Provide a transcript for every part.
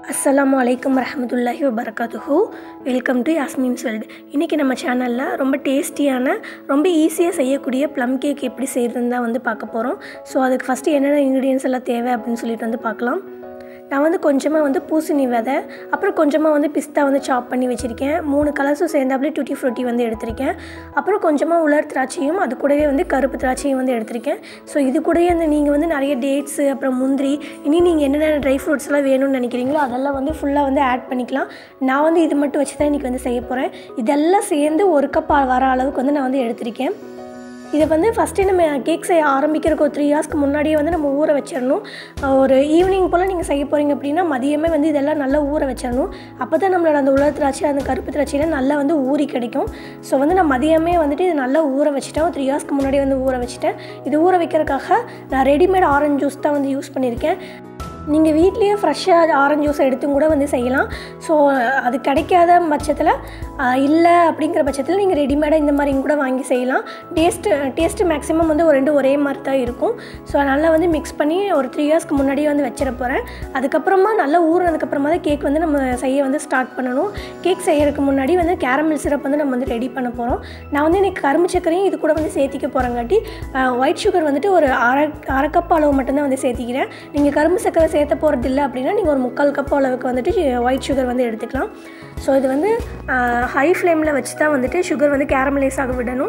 அஸ்ஸலாமு அலைக்கும் வரஹமத்துல்லாஹி வபரகாத்துஹு வெல்கம் டு யாஸ்மின்ஸ் வேர்ல்டு இன்றைக்கி நம்ம சேனலில் ரொம்ப டேஸ்டியான ரொம்ப ஈஸியாக செய்யக்கூடிய ப்ளம் கேக் எப்படி செய்கிறதுன்னு தான் வந்து பார்க்க போகிறோம் ஸோ அதுக்கு ஃபஸ்ட்டு என்னென்ன இன்க்ரீடியன்ஸ் எல்லாம் தேவை அப்படின்னு சொல்லிட்டு வந்து பார்க்கலாம் நான் வந்து கொஞ்சமாக வந்து பூசணி விதை அப்புறம் கொஞ்சமாக வந்து பிஸ்தா வந்து சாப் பண்ணி வச்சுருக்கேன் மூணு கலர்ஸும் சேர்ந்தாப்புல டூட்டி ஃப்ரூட்டி வந்து எடுத்திருக்கேன் அப்புறம் கொஞ்சமாக உலர் திராட்சையும் அது கூடவே வந்து கருப்பு திராட்சையும் வந்து எடுத்திருக்கேன் ஸோ இது கூடவே அந்த நீங்கள் வந்து நிறைய டேட்ஸு அப்புறம் முந்திரி இனி நீங்கள் என்னென்ன ட்ரை ஃப்ரூட்ஸ்லாம் வேணும்னு நினைக்கிறீங்களோ அதெல்லாம் வந்து ஃபுல்லாக வந்து ஆட் பண்ணிக்கலாம் நான் வந்து இது மட்டும் வச்சு தான் இன்றைக்கி வந்து செய்ய போகிறேன் இதெல்லாம் சேர்ந்து ஒரு கப் வர அளவுக்கு வந்து நான் வந்து எடுத்திருக்கேன் இதை வந்து ஃபஸ்ட்டு நம்ம கேக் செய்ய ஆரம்பிக்கிறதுக்கு ஒரு த்ரீ ஹார்ஸ்க்கு முன்னாடியே வந்து நம்ம ஊற வச்சிடணும் ஒரு ஈவினிங் போல் நீங்கள் செய்ய போகிறீங்க அப்படின்னா மதியமே வந்து இதெல்லாம் நல்லா ஊற வச்சிடணும் அப்போ தான் நம்மளோட அந்த உலர் திராட்சை அந்த கருப்பு திராட்சையில் நல்லா வந்து ஊறி கிடைக்கும் ஸோ வந்து நான் மதியமே வந்துட்டு இது நல்லா ஊற வச்சுட்டேன் த்ரீ ஹார்ஸ்க்கு முன்னாடியே வந்து ஊற வச்சுட்டேன் இது ஊற வைக்கிறதுக்காக நான் ரெடிமேட் ஆரஞ்சு ஜூஸ் தான் வந்து யூஸ் பண்ணியிருக்கேன் நீங்கள் வீட்லேயே ஃப்ரெஷ்ஷாக ஆரஞ்சு ஜூஸ் எடுத்தும் கூட வந்து செய்யலாம் ஸோ அது கிடைக்காத பட்சத்தில் இல்லை அப்படிங்கிற பட்சத்தில் நீங்கள் ரெடிமேடாக இந்த மாதிரி கூட வாங்கி செய்யலாம் டேஸ்ட்டு டேஸ்ட்டு மேக்ஸிமம் வந்து ஒரு ரெண்டு ஒரே மாதிரி தான் இருக்கும் ஸோ நல்லா வந்து மிக்ஸ் பண்ணி ஒரு த்ரீ இயர்ஸ்க்கு முன்னாடியே வந்து வச்சிட போகிறேன் அதுக்கப்புறமா நல்லா ஊறினதுக்கப்புறமா தான் கேக் வந்து நம்ம செய்ய வந்து ஸ்டார்ட் பண்ணணும் கேக் செய்யறதுக்கு முன்னாடி வந்து கேரமல் சிரப் வந்து நம்ம வந்து ரெடி பண்ண போகிறோம் நான் வந்து இன்றைக்கி கரும்பு சக்கரையும் இது கூட வந்து சேர்த்திக்க போகிறங்காட்டி ஒயிட் சுகர் வந்துட்டு ஒரு அரை அரை கப் அளவு மட்டும்தான் வந்து சேர்த்திக்கிறேன் நீங்கள் கரும்பு சக்கரை சேர்த்த போகிறது இல்லை அப்படின்னா நீங்கள் ஒரு முக்கால் கப் அளவுக்கு வந்துட்டு ஒயிட் சுகர் வந்து எடுத்துக்கலாம் ஸோ இது வந்து ஹை ஃப்ளேமில் வச்சு தான் வந்துட்டு சுகர் வந்து கேரமலைஸ் ஆக விடணும்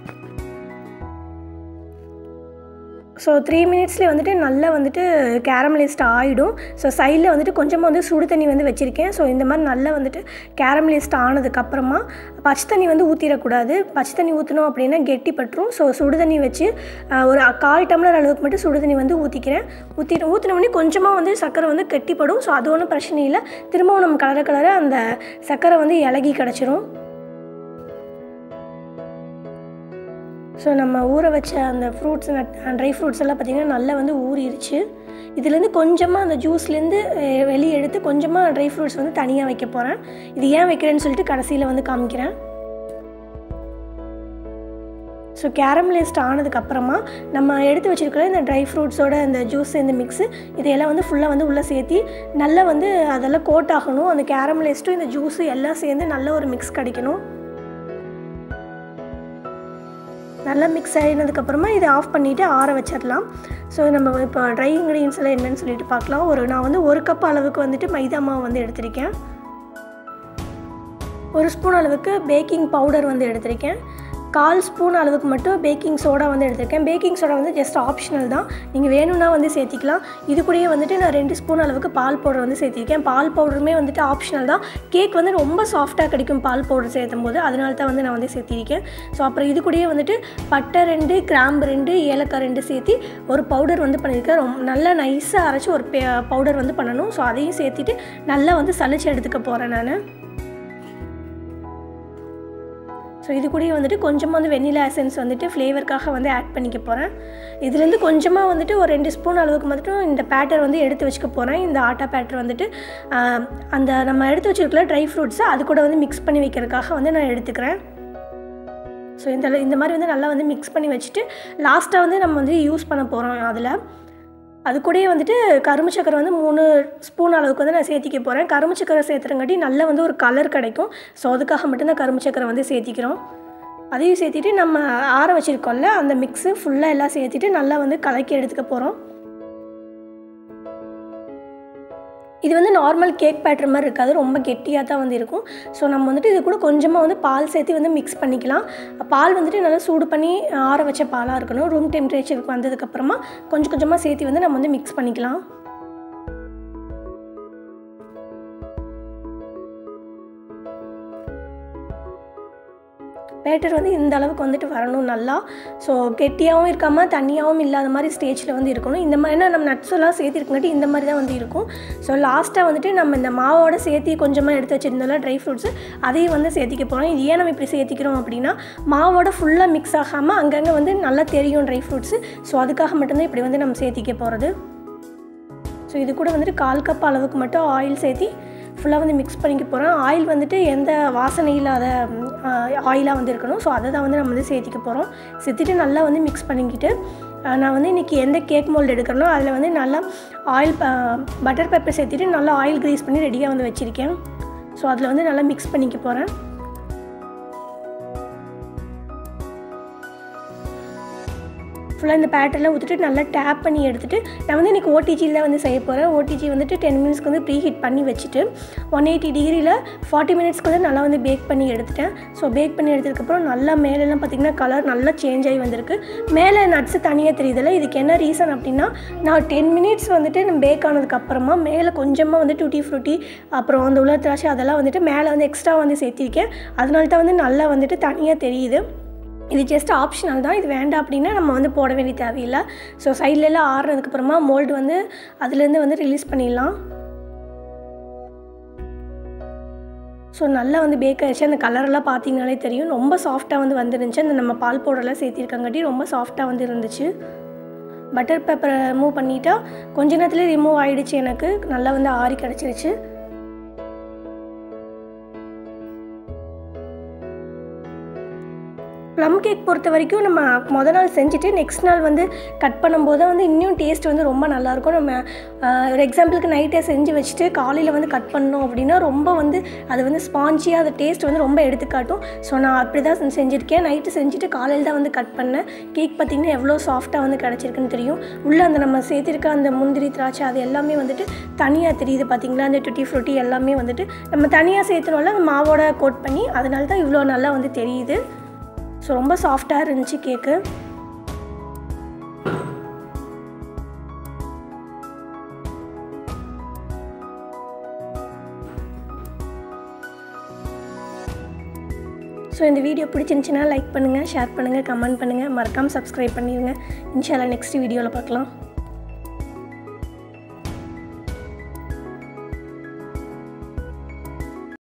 ஸோ த்ரீ மினிட்ஸ்லேயே வந்துட்டு நல்லா வந்துட்டு கேரமலைஸ்ட் ஆகிடும் ஸோ சைடில் வந்துட்டு கொஞ்சமாக வந்து சுடு தண்ணி வந்து வச்சுருக்கேன் ஸோ இந்த மாதிரி நல்லா வந்துட்டு கேரமலைஸ்ட் ஆனதுக்கப்புறமா பச்சை தண்ணி வந்து ஊற்றிடக்கூடாது பச்சை தண்ணி ஊற்றினோம் அப்படின்னா கெட்டி பட்டுரும் ஸோ சுடு தண்ணி வச்சு ஒரு கால் டம்ளர் அளவுக்கு மட்டும் சுடு தண்ணி வந்து ஊற்றிக்கிறேன் ஊற்றிட்டு ஊற்றினோடனே கொஞ்சமாக வந்து சர்க்கரை வந்து கெட்டிப்படும் ஸோ அது ஒன்றும் பிரச்சனை இல்லை திரும்பவும் நம்ம கலர கலர அந்த சர்க்கரை வந்து இலகி கிடச்சிரும் ஸோ நம்ம ஊற வச்ச அந்த ஃப்ரூட்ஸ் ட்ரை ஃப்ரூட்ஸ் எல்லாம் பார்த்திங்கன்னா நல்லா வந்து ஊறிடுச்சு இதுலேருந்து கொஞ்சமாக அந்த ஜூஸ்லேருந்து வெளியே எடுத்து கொஞ்சமாக ட்ரை ஃப்ரூட்ஸ் வந்து தனியாக வைக்க போகிறேன் இது ஏன் வைக்கிறேன்னு சொல்லிட்டு கடைசியில் வந்து காமிக்கிறேன் ஸோ கேரமலைஸ்ட் ஆனதுக்கப்புறமா நம்ம எடுத்து வச்சுருக்கிற இந்த ட்ரை ஃப்ரூட்ஸோட இந்த ஜூஸ் இந்த மிக்ஸு இதையெல்லாம் வந்து ஃபுல்லாக வந்து உள்ளே சேர்த்தி நல்லா வந்து அதெல்லாம் கோட் ஆகணும் அந்த கேரமலைஸ்ட்டும் இந்த ஜூஸு எல்லாம் சேர்ந்து நல்ல ஒரு மிக்ஸ் கிடைக்கணும் நல்லா மிக்ஸ் ஆகினதுக்கப்புறமா இதை ஆஃப் பண்ணிவிட்டு ஆற வச்சிடலாம் ஸோ நம்ம இப்போ ட்ரை இன்க்ரீடியன்ஸ் எல்லாம் என்னென்னு சொல்லிட்டு பார்க்கலாம் ஒரு நான் வந்து ஒரு கப் அளவுக்கு வந்துட்டு மைதா மாவு வந்து எடுத்திருக்கேன் ஒரு ஸ்பூன் அளவுக்கு பேக்கிங் பவுடர் வந்து எடுத்திருக்கேன் கால் ஸ்பூன் அளவுக்கு மட்டும் பேக்கிங் சோடா வந்து எடுத்திருக்கேன் பேக்கிங் சோடா வந்து ஜஸ்ட் ஆப்ஷனல் தான் நீங்கள் வேணும்னா வந்து சேர்த்திக்கலாம் இது கூடயே வந்துட்டு நான் ரெண்டு ஸ்பூன் அளவுக்கு பால் பவுடர் வந்து சேர்த்திருக்கேன் பால் பவுடருமே வந்துட்டு ஆப்ஷனல் தான் கேக் வந்து ரொம்ப சாஃப்டாக கிடைக்கும் பால் பவுடர் சேர்த்தும் போது அதனால தான் வந்து நான் வந்து சேர்த்திருக்கேன் ஸோ அப்புறம் இது கூடயே வந்துட்டு பட்டை ரெண்டு கிராம்பு ரெண்டு ஏலக்காய் ரெண்டு சேர்த்து ஒரு பவுடர் வந்து பண்ணியிருக்கேன் ரொம்ப நல்லா நைஸாக அரைச்சி ஒரு பவுடர் வந்து பண்ணணும் ஸோ அதையும் சேர்த்துட்டு நல்லா வந்து சளிச்சு எடுத்துக்க போகிறேன் நான் ஸோ இது கூடயே வந்துட்டு கொஞ்சமாக வந்து வெண்ணிலா எசன்ஸ் வந்துட்டு ஃப்ளேவருக்காக வந்து ஆட் பண்ணிக்க போகிறேன் இதுலேருந்து கொஞ்சமாக வந்துட்டு ஒரு ரெண்டு ஸ்பூன் அளவுக்கு மட்டும் இந்த பேட்டர் வந்து எடுத்து வச்சுக்க போகிறேன் இந்த ஆட்டா பேட்டர் வந்துட்டு அந்த நம்ம எடுத்து வச்சுருக்கல ட்ரை ஃப்ரூட்ஸை அது கூட வந்து மிக்ஸ் பண்ணி வைக்கிறதுக்காக வந்து நான் எடுத்துக்கிறேன் ஸோ இந்த இந்த மாதிரி வந்து நல்லா வந்து மிக்ஸ் பண்ணி வச்சுட்டு லாஸ்ட்டாக வந்து நம்ம வந்து யூஸ் பண்ண போகிறோம் அதில் அது கூடயே வந்துட்டு கரும்பு சக்கரை வந்து மூணு ஸ்பூன் அளவுக்கு வந்து நான் சேர்த்திக்க போகிறேன் கரும்பு சக்கரை சேர்த்துறங்காட்டி நல்லா வந்து ஒரு கலர் கிடைக்கும் ஸோ அதுக்காக மட்டும்தான் கரும்பு சக்கரை வந்து சேர்த்திக்கிறோம் அதையும் சேர்த்திட்டு நம்ம ஆற வச்சுருக்கோம்ல அந்த மிக்ஸு ஃபுல்லாக எல்லாம் சேர்த்திட்டு நல்லா வந்து கலக்கி எடுத்துக்க போகிறோம் இது வந்து நார்மல் கேக் பேட்டர் மாதிரி இருக்காது ரொம்ப கெட்டியாக தான் வந்து இருக்கும் ஸோ நம்ம வந்துட்டு இது கூட கொஞ்சமாக வந்து பால் சேர்த்து வந்து மிக்ஸ் பண்ணிக்கலாம் பால் வந்துட்டு நல்லா சூடு பண்ணி ஆற வச்ச பாலாக இருக்கணும் ரூம் டெம்பரேச்சருக்கு வந்ததுக்கப்புறமா கொஞ்சம் கொஞ்சமாக சேர்த்து வந்து நம்ம வந்து மிக்ஸ் பண்ணிக்கலாம் பேட்டர் வந்து இந்த அளவுக்கு வந்துட்டு வரணும் நல்லா ஸோ கெட்டியாகவும் இருக்காமல் தண்ணியாகவும் இல்லாத மாதிரி ஸ்டேஜில் வந்து இருக்கணும் இந்த மாதிரி நம்ம நட்ஸ் எல்லாம் சேர்த்திருக்கங்காட்டி இந்த மாதிரி தான் வந்து இருக்கும் ஸோ லாஸ்ட்டாக வந்துட்டு நம்ம இந்த மாவோட சேர்த்தி கொஞ்சமாக எடுத்து வச்சுருந்தோம்ல ட்ரை ஃப்ரூட்ஸு அதையும் வந்து சேர்த்திக்க போகிறோம் இது ஏன் நம்ம இப்படி சேர்த்திக்கிறோம் அப்படின்னா மாவோட ஃபுல்லாக மிக்ஸ் ஆகாமல் அங்கங்கே வந்து நல்லா தெரியும் ட்ரை ஃப்ரூட்ஸு ஸோ அதுக்காக மட்டும்தான் இப்படி வந்து நம்ம சேர்த்திக்க போகிறது ஸோ இது கூட வந்துட்டு கால் கப் அளவுக்கு மட்டும் ஆயில் சேர்த்தி ஃபுல்லாக வந்து மிக்ஸ் பண்ணிக்க போகிறேன் ஆயில் வந்துட்டு எந்த வாசனை இல்லாத ஆயிலாக வந்து இருக்கணும் ஸோ அதை தான் வந்து நம்ம வந்து சேர்த்திக்க போகிறோம் சேர்த்துட்டு நல்லா வந்து மிக்ஸ் பண்ணிக்கிட்டு அஹ் நான் வந்து இன்றைக்கி எந்த கேக் மோல்டு எடுக்கிறனோ அதில் வந்து நல்லா ஆயில் பட்டர் பேப்பர் சேர்த்துட்டு நல்லா ஆயில் க்ரீஸ் பண்ணி ரெடியாக வந்து வச்சுருக்கேன் ஸோ அதில் வந்து நல்லா மிக்ஸ் பண்ணிக்க போகிறேன் ஃபுல்லாக இந்த பேட்டர்லாம் ஊற்றிட்டு நல்லா டேப் பண்ணி எடுத்துகிட்டு நான் வந்து இன்றைக்கி ஓடிஜியில் தான் வந்து செய்ய போகிறேன் ஓடிஜி வந்துட்டு டென் மினிட்ஸ்க்கு வந்து ப்ரீ ஹீட் பண்ணி வச்சுட்டு ஒன் எயிட்டி டிகிரியில் ஃபார்ட்டி மினிட்ஸ்க்கு வந்து நல்லா வந்து பேக் பண்ணி எடுத்துட்டேன் ஸோ பேக் பண்ணி எடுத்ததுக்கப்புறம் நல்லா மேலெல்லாம் பார்த்திங்கன்னா கலர் நல்லா சேஞ்ச் ஆகி வந்திருக்கு மேலே நட்ஸு தனியாக தெரியுதில்ல இதுக்கு என்ன ரீசன் அப்படின்னா நான் டென் மினிட்ஸ் வந்துட்டு நம்ம பேக் ஆனதுக்கப்புறமா மேலே கொஞ்சமாக வந்து டூட்டி ஃப்ரூட்டி அப்புறம் அந்த உலர் திராட்சை அதெல்லாம் வந்துட்டு மேலே வந்து எக்ஸ்ட்ரா வந்து சேர்த்திருக்கேன் அதனால தான் வந்து நல்லா வந்துட்டு தனியாக தெரியுது இது ஜஸ்ட் ஆப்ஷனல் தான் இது வேண்டாம் அப்படின்னா நம்ம வந்து போட வேண்டிய தேவையில்லை ஸோ சைட்லலாம் ஆறுனதுக்கப்புறமா மோல்டு வந்து அதுலேருந்து வந்து ரிலீஸ் பண்ணிடலாம் ஸோ நல்லா வந்து பேக் ஆயிடுச்சு அந்த கலரெல்லாம் பார்த்தீங்கனாலே தெரியும் ரொம்ப சாஃப்டாக வந்து வந்துருந்துச்சு அந்த நம்ம பால் பவுடர்லாம் சேர்த்திருக்கங்காட்டி ரொம்ப சாஃப்டாக வந்து இருந்துச்சு பட்டர் பேப்பரை ரிமூவ் பண்ணிட்டா கொஞ்ச நேரத்துலேயே ரிமூவ் ஆகிடுச்சு எனக்கு நல்லா வந்து ஆறி கிடச்சிருச்சு ப்ளம் கேக் பொறுத்த வரைக்கும் நம்ம மொதல் நாள் செஞ்சுட்டு நெக்ஸ்ட் நாள் வந்து கட் பண்ணும்போது வந்து இன்னும் டேஸ்ட் வந்து ரொம்ப நல்லாயிருக்கும் நம்ம ஒரு எக்ஸாம்பிளுக்கு நைட்டே செஞ்சு வச்சுட்டு காலையில் வந்து கட் பண்ணோம் அப்படின்னா ரொம்ப வந்து அது வந்து ஸ்பாஞ்சியாக அது டேஸ்ட் வந்து ரொம்ப எடுத்துக்காட்டும் ஸோ நான் அப்படி தான் செஞ்சுருக்கேன் நைட்டு செஞ்சுட்டு காலையில் தான் வந்து கட் பண்ணேன் கேக் பார்த்திங்கன்னா எவ்வளோ சாஃப்டாக வந்து கிடச்சிருக்குன்னு தெரியும் உள்ளே அந்த நம்ம சேர்த்திருக்க அந்த முந்திரி திராட்சை அது எல்லாமே வந்துட்டு தனியாக தெரியுது பார்த்திங்களா அந்த டுட்டி ஃப்ரூட்டி எல்லாமே வந்துட்டு நம்ம தனியாக சேர்த்துனோம்ல அந்த மாவோட கோட் பண்ணி அதனால தான் இவ்வளோ நல்லா வந்து தெரியுது ஸோ ரொம்ப சாஃப்டாக இருந்துச்சு கேக்கு ஸோ இந்த வீடியோ பிடிச்சிருந்துச்சின்னா லைக் பண்ணுங்கள் ஷேர் பண்ணுங்கள் கமெண்ட் பண்ணுங்கள் மறக்காமல் சப்ஸ்கிரைப் பண்ணிடுங்க இன்ஷால்லா நெக்ஸ்ட் வீடியோவில் பார்க்கலாம்